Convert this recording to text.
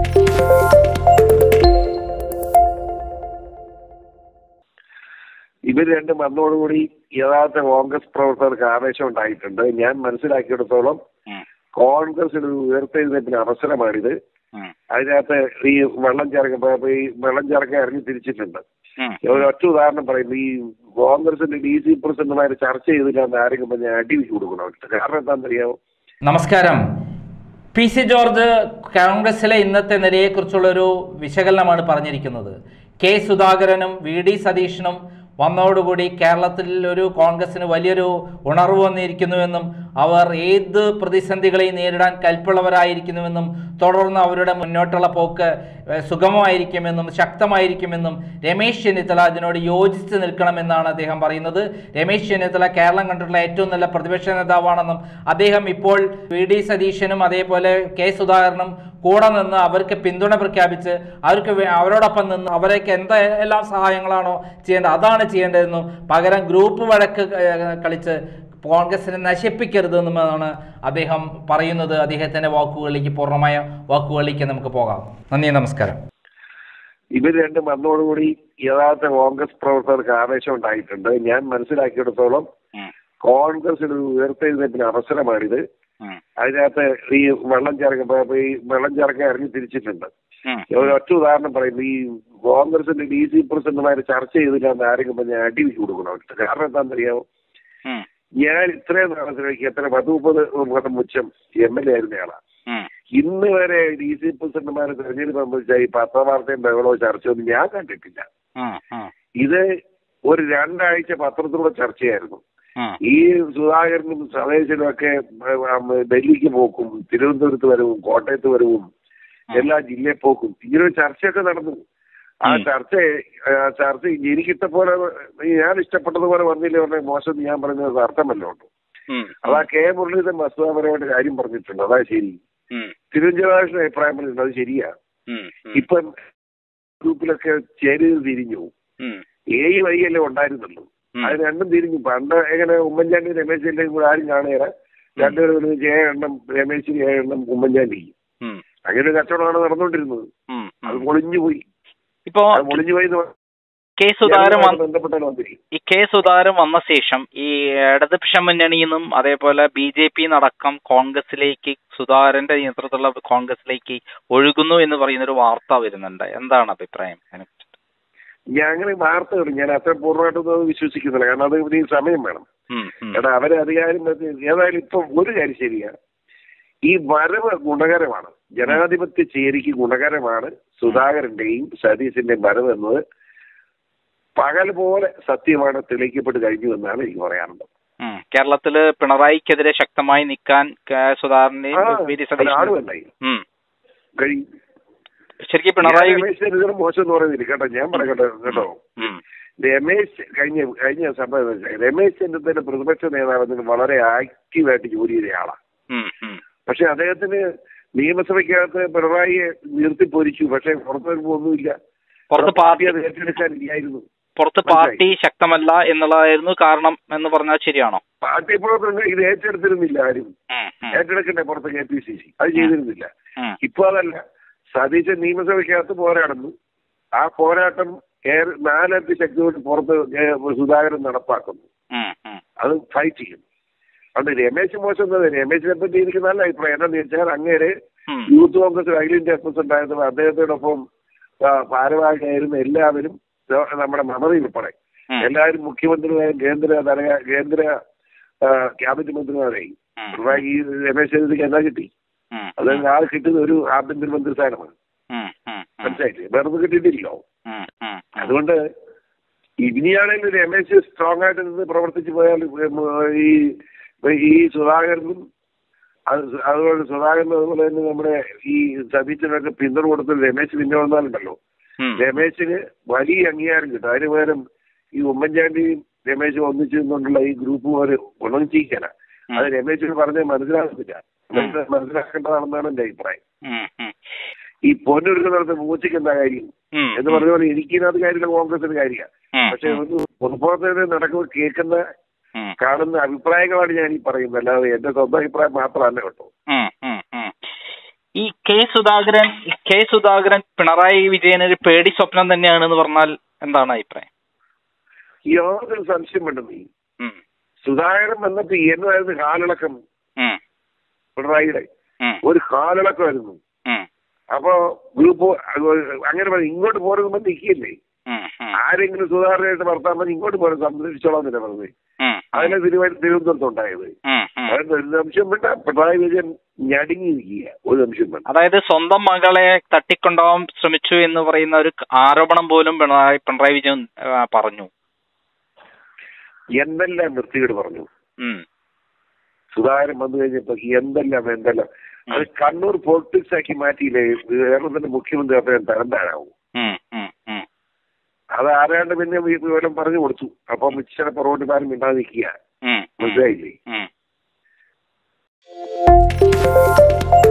ഇവർ രണ്ടും വന്നതോടുകൂടി യഥാർത്ഥ കോൺഗ്രസ് പ്രവർത്തകർക്ക് ആവേശം ഉണ്ടായിട്ടുണ്ട് ഞാൻ മനസ്സിലാക്കിയിടത്തോളം ഉം, കോൺഗ്രസിന് ഒരു ഉയർത്തെഴുന്നേറ്റിന് അവസരമാണിത് ഉം, അതിനകത്ത് ഈ വെള്ളം ചേർക്ക ഈ വെള്ളം ചേർക്കാൻ ഇറങ്ങി തിരിച്ചിട്ടുണ്ട് ഉം. ഒരു ഒറ്റ ഉദാഹരണം പറയുന്നത് ഈ കോൺഗ്രസിന്റെ ഡി സി പ്രസിഡന്റുമാര് ചർച്ച ചെയ്തില്ല എന്ന് ആരെങ്കിലും പറഞ്ഞാൽ അടി വെച്ച് കൊടുക്കണം അവർക്ക് കാരണം എന്താണെന്നറിയാമോ നമസ്കാരം പി സി ജോർജ് കോൺഗ്രസിലെ ഇന്നത്തെ നിലയെക്കുറിച്ചുള്ളൊരു വിശകലനമാണ് പറഞ്ഞിരിക്കുന്നത് കെ സുധാകരനും വി ഡി സതീശനും വന്നതോടുകൂടി കേരളത്തിൽ ഒരു കോൺഗ്രസിന് വലിയൊരു ഉണർവ് വന്നിരിക്കുന്നുവെന്നും അവർ ഏത് പ്രതിസന്ധികളെയും നേരിടാൻ കൽപ്പുള്ളവരായിരിക്കുന്നുവെന്നും തുടർന്ന് അവരുടെ മുന്നോട്ടുള്ള പോക്ക് ഏഹ്, സുഗമമായിരിക്കുമെന്നും ശക്തമായിരിക്കുമെന്നും രമേശ് ചെന്നിത്തല അതിനോട് യോജിച്ച് നിൽക്കണമെന്നാണ് അദ്ദേഹം പറയുന്നത് രമേശ് ചെന്നിത്തല കേരളം കണ്ടിട്ടുള്ള ഏറ്റവും നല്ല പ്രതിപക്ഷ നേതാവാണെന്നും അദ്ദേഹം ഇപ്പോൾ വി ഡി സതീശനും അതേപോലെ കെ സുധാകരനും കൂടെ നിന്ന് അവർക്ക് പിന്തുണ പ്രഖ്യാപിച്ച് അവർക്ക് വേ- അവരോടൊപ്പം നിന്ന് അവരേക്ക് എന്തെല്ലാം സഹായങ്ങളാണോ ചെയ്യേണ്ടത് അതാണ് ചെയ്യേണ്ടതെന്നും പകരം ഗ്രൂപ്പ് വഴക്ക് ഏഹ്, കളിച്ച് കോൺഗ്രസിനെ നശിപ്പിക്കരുതെന്നുമാണ് അദ്ദേഹം പറയുന്നത് അദ്ദേഹത്തിന്റെ വാക്കുകളിലേക്ക് പൂർണ്ണമായ വാക്കുകളിലേക്ക് നമുക്ക് പോകാം നന്ദി നമസ്കാരം ഇവർ രണ്ടും വന്നതോടുകൂടി യഥാർത്ഥ കോൺഗ്രസ് പ്രവർത്തകർക്ക് ആവേശം ഉണ്ടായിട്ടുണ്ട് ഞാൻ മനസ്സിലാക്കിയിടത്തോളം ഉം, കോൺഗ്രസിന് ഒരു ഉയർത്തെഴുന്നേറ്റിന് അവസരമാണിത് ഉം, അതിനകത്ത് ഈ വെള്ളം ചേർക്ക ഈ വെള്ളം ചേർക്കാൻ ഇറങ്ങി തിരിച്ചിട്ടുണ്ട് ഉം. ഒരു ഒറ്റ ഉദാഹരണം പറയുന്നത് ഈ കോൺഗ്രസിന്റെ ഡി സി പ്രസിഡന്റുമാര് ചർച്ച ചെയ്തില്ല എന്ന് ആരെങ്കിലും പറഞ്ഞാൽ അടി വെച്ച് കൊടുക്കണം അവർക്ക് കാരണം എന്താണെന്നറിയാമോ ഉം, ഞാൻ ഇത്രയും നാളത്തിലേക്ക് എത്ര പത്ത് മുപ്പത് വർഷം മുച്ചം എം എൽ എ ആയിരുന്നയാളാണ് ഉം, ഇന്ന് വരെ ഡി സി പ്രസിഡന്റുമാരെ തെരഞ്ഞെടുപ്പ് സംബന്ധിച്ച ഈ പത്രവാർത്തയും ബഹളോ ചർച്ചയൊന്നും ഞാൻ കണ്ടിട്ടില്ല ഉം, ഉം, ഇത് ഒരു രണ്ടാഴ്ച പത്രത്തിലൂടെ ചർച്ചയായിരുന്നു ഉം. ഈ സുധാകരനും സതീശനും ഒക്കെ ഡൽഹിക്ക് പോക്കും തിരുവനന്തപുരത്ത് വരവും കോട്ടയത്ത് വരവും എല്ലാ ജില്ലയിൽ പോക്കും ഇങ്ങനൊരു ചർച്ചയൊക്കെ നടന്നു ആ ഉം. ചർച്ച ആ ചർച്ച എനിക്കിഷ്ട പോലെ ഞാൻ ഇഷ്ടപ്പെട്ടതുപോലെ വന്നില്ല പറഞ്ഞ മോശം എന്ന് ഞാൻ പറയുന്നത് അർത്ഥമല്ലോ ഉണ്ട് ഉം, അതാ കെ മുരളീധരൻ വസ്തുതാപരമായിട്ട് കാര്യം പറഞ്ഞിട്ടുണ്ട് അതാ ശരി ഉം, തിരുവനന്തപുരം അഭിപ്രായം പറഞ്ഞിട്ടുണ്ട് അത് ശരിയാ ഉം, ഉം, ഇപ്പം ഗ്രൂപ്പിലൊക്കെ ചേരുന്നത് തിരിഞ്ഞു ഉം, ഏഴ് വഴിയല്ലേ ഉണ്ടായിരുന്നുള്ളൂ ഉം. അത് രണ്ടും തിരിഞ്ഞു പണ്ട് എങ്ങനെ ഉമ്മൻചാണ്ടി രമേശ് ചെന്നിത്തലയും കൂടെ ആരും കാണുകയില്ല രണ്ടുപേരും ഒരുമിച്ച് ഏഴെണ്ണം രമേശിന് ഏഴെണ്ണം ഉമ്മൻചാണ്ടി ഉം, അങ്ങനെ ഒരു കച്ചവടമാണ് നടന്നുകൊണ്ടിരുന്നത് ഉം, അത് ഉം. പൊളിഞ്ഞു പോയി ഇപ്പോ അത് പൊളിഞ്ഞു പോയി എന്ന് കെ സുധാകരൻ വന്ന- ബന്ധപ്പെട്ടാണ് വന്നിരിക്കും ഈ കെ സുധാകരൻ വന്ന ശേഷം ഈ ഇടതുപക്ഷ മുന്നണിയിൽ നിന്നും അതേപോലെ ബി ജെ പി നടക്കം കോൺഗ്രസിലേക്ക് സുധാകരന്റെ നേതൃത്വത്തിലുള്ള കോൺഗ്രസിലേക്ക് ഒഴുകുന്നു എന്ന് പറയുന്ന ഒരു വാർത്ത വരുന്നുണ്ട് എന്താണ് അഭിപ്രായം അതിനെക്കുറിച്ച് ഞാൻ അങ്ങനെ വാർത്തകൾ ഞാൻ അത്ര പൂർണ്ണമായിട്ടൊന്നും വിശ്വസിക്കുന്നില്ല കാരണം അത് ഇനി സമയം വേണം ഉം, ഉം, കാരണം അവരെ അധികാരം വെച്ച് ഏതായാലും ഇപ്പം ഒരു കാര്യം ശരിയാ ഈ വരവ് ഗുണകരമാണ് ജനാധിപത്യ ചേരിക്ക് ഗുണകരമാണ് സുധാകരന്റെയും സതീശന്റെയും വരവ് എന്നത് പകൽ പോലെ സത്യമാണ് തെളിയിക്കപ്പെട്ട് കഴിഞ്ഞു എന്നാണ് എനിക്ക് പറയാനുള്ളത് ഉം. കേരളത്തില് പിണറായിക്കെതിരെ ശക്തമായി നിൽക്കാൻ കെ സുധാകരന്റെയും ആ, വി ഡി ഒരാളും സതീശനും അല്ലായി ഉം. കഴിയും ശരിക്കും പിണറായി ഞാൻ രമേശ് ചെന്നിത്തല മോശം എന്ന് പറയുന്നില്ല കേട്ടോ ഞാൻ പറയട്ടെ കേട്ടോ ഉം, രമേശ് കഴിഞ്ഞ കഴിഞ്ഞ സംഭവം എന്ന് വെച്ചാൽ രമേശ് ചെന്നിത്തല പ്രതിപക്ഷ നേതാവിന് വളരെ ആക്റ്റീവായിട്ട് ജോലി ചെയ്ത ആളാണ് ഉം, ഉം, പക്ഷെ അദ്ദേഹത്തിന് നിയമസഭയ്ക്കകത്ത് പിണറായിയെ നിർത്തിപ്പൊരിച്ചു പക്ഷെ പുറത്തു വരുമ്പോ ഒന്നുമില്ല പുറത്ത് പാർട്ടി പാർട്ടി അത് ഏറ്റെടുക്കാനില്ലായിരുന്നു പുറത്ത് പാർട്ടി ശക്തമല്ല എന്നുള്ളതായിരുന്നു കാരണം എന്ന് പറഞ്ഞാൽ ശരിയാണോ പാർട്ടി പ്രവർത്തനങ്ങൾ ഇത് ഏറ്റെടുത്തിരുന്നില്ല ആരും ഉം, ഉം, ഏറ്റെടുക്കണ്ടേ പുറത്ത് കെ പി സി സി അത് ചെയ്തിരുന്നില്ല ഉം, ഇപ്പൊ അതല്ല സതീശൻ നിയമസഭയ്ക്കകത്ത് പോരാടുന്നു ആ പോരാട്ടം ഏറെ നാലരട്ടി ശക്തിയോട് പുറത്ത് ഏ- സുധാകരൻ നടപ്പാക്കുന്നു ഉം, ഉം, അത് ഫൈറ്റ് ചെയ്യും അതുകൊണ്ട് രമേശ് മോശം എന്നത് രമേശിനെ പറ്റി എനിക്ക് നല്ല അഭിപ്രായം എന്താണെന്ന് വെച്ചാൽ അങ്ങേര് ഉം, യൂത്ത് കോൺഗ്രസ് അഖിലേന്ത്യാ പ്രസിഡന്റ് ആയിരുന്നു അദ്ദേഹത്തോടൊപ്പം ആ, ഭാരവാഹിയായിരുന്ന എല്ലാവരും ലോ- നമ്മുടെ മമത ഉൾപ്പെടെ ഉം, എല്ലാവരും മുഖ്യമന്ത്രിമാരും കേന്ദ്ര ധന കേന്ദ്ര ആ, ക്യാബിനറ്റ് മന്ത്രിമാരായി ഉം, പിണറായി ഈ രമേശ് ചെന്നിത്തലയ്ക്ക് എന്നാ കിട്ടി ഉം, അത് ആൾ കിട്ടുന്ന ഒരു ആഭ്യന്തരമന്ത്രി സ്ഥാനമാണ് ഉം, ഉം, ഉം, മനസ്സിലായില്ലേ വേറെ കിട്ടിയിട്ടില്ലല്ലോ ഉം, ഉം, ഉം. അതുകൊണ്ട് ഇനിയാണെങ്കിലും രമേശ് സ്ട്രോങ് ആയിട്ട് നിന്ന് പ്രവർത്തിച്ചു പോയാൽ ഉം, ഈ ഈ സുധാകരനും അത് അതുപോലെ സുധാകരനും അതുപോലെ തന്നെ നമ്മുടെ ഈ സതീശനൊക്കെ പിന്തുണ കൊടുത്ത് രമേശ് പിന്നെ വന്നാലുണ്ടല്ലോ ഉം, രമേശിന് വലിയ അംഗീകാരം കിട്ടും അതിന് പകരം ഈ ഉമ്മൻചാണ്ടിയും രമേശും ഒന്നിച്ചു നിന്നുകൊണ്ടുള്ള ഈ ഗ്രൂപ്പ് ഒരു ഗുണം ചെയ്യിക്കല അത് രമേശിന് പറഞ്ഞ് മനസ്സിലാകത്തില്ല മനസ്സിലാ- മനസ്സിലാക്കേണ്ടതാണെന്നാണ് എന്റെ അഭിപ്രായം ഉം, ഉം, ഈ പൊന്നൊരുക്കുന്നിടത്ത് മൂച്ചയ്ക്ക് എന്താ കാര്യം ഉം, എന്ന് പറഞ്ഞ പോലെ എനിക്കിനകത്ത് കാര്യമില്ല കോൺഗ്രസിന് കാര്യമാണ് ഉം, പക്ഷെ ഒരു പൊതുപ്രവർത്തകരെ നടക്കുന്ന കേൾക്കുന്ന ഉം, കാണുന്ന അഭിപ്രായങ്ങളാണ് ഞാൻ ഈ പറയുന്നത് അല്ലാതെ എന്റെ സ്വന്തം അഭിപ്രായം മാത്രമല്ല കേട്ടോ ഉം, ഉം, ഉം. ഈ കെ സുധാകരൻ കെ സുധാകരൻ പിണറായി വിജയൻ ഒരു പേടി സ്വപ്നം തന്നെയാണെന്ന് പറഞ്ഞാൽ എന്താണ് അഭിപ്രായം യാതൊരു സംശയം വേണ്ട നീ ഉം, സുധാകരൻ വന്നപ്പോ എന്നതായിരുന്നു കാലിളക്കം ഉം, പിണറായിയുടെ ഉം, ഒരു കാലിളക്കമായിരുന്നു ഉം, അപ്പൊ ഗ്രൂപ്പ് അങ്ങനെ പറഞ്ഞു ഇങ്ങോട്ട് പോരുമ്പോ നിൽക്കില്ലേ ഉം, ഉം, ആരെങ്കിലും സുധാകരനായിട്ട് വർത്താൻ പറഞ്ഞ് ഇങ്ങോട്ട് പോലും സംരക്ഷിച്ചോളാം തന്നെ പറഞ്ഞത് ഉം, അതിനെ തിരുവ- തിരുവനന്തപുരത്ത് ഉണ്ടായത് ഉം, ഉം. അതായത് ഒരു നിമിഷം വേണ്ട പിണറായി വിജയൻ ഞടുങ്ങി നിൽക്കുക ഒരു നിമിഷം വേണ്ട അതായത് സ്വന്തം മകളെ തട്ടിക്കൊണ്ടുപോകാൻ ശ്രമിച്ചു എന്ന് പറയുന്ന ഒരു ആരോപണം പോലും പിണറായി പിണറായി വിജയൻ ആ, പറഞ്ഞു എന്തെല്ലാം വൃത്തികേട് പറഞ്ഞു ഉം, സുധാകരൻ വന്നു കഴിഞ്ഞപ്പോ എന്തെല്ലാം എന്തെല്ലാം അത് കണ്ണൂർ പൊളിറ്റിക്സ് ആക്കി മാറ്റിയില്ലേ കേരളത്തിന്റെ മുഖ്യമന്ത്രി അദ്ദേഹം തരം താഴാവും ഉം, ഉം, ഉം. അത് ആരാണ്ട് പിന്നെ ഈ വിവരം പറഞ്ഞു കൊടുത്തു അപ്പൊ മിച്ചയുടെ പുറകോട്ടുകാരൻ മിണ്ടാതെ നിൽക്കുക ഉം, ഉം, മനസ്സിലായില്ലേ ഉം.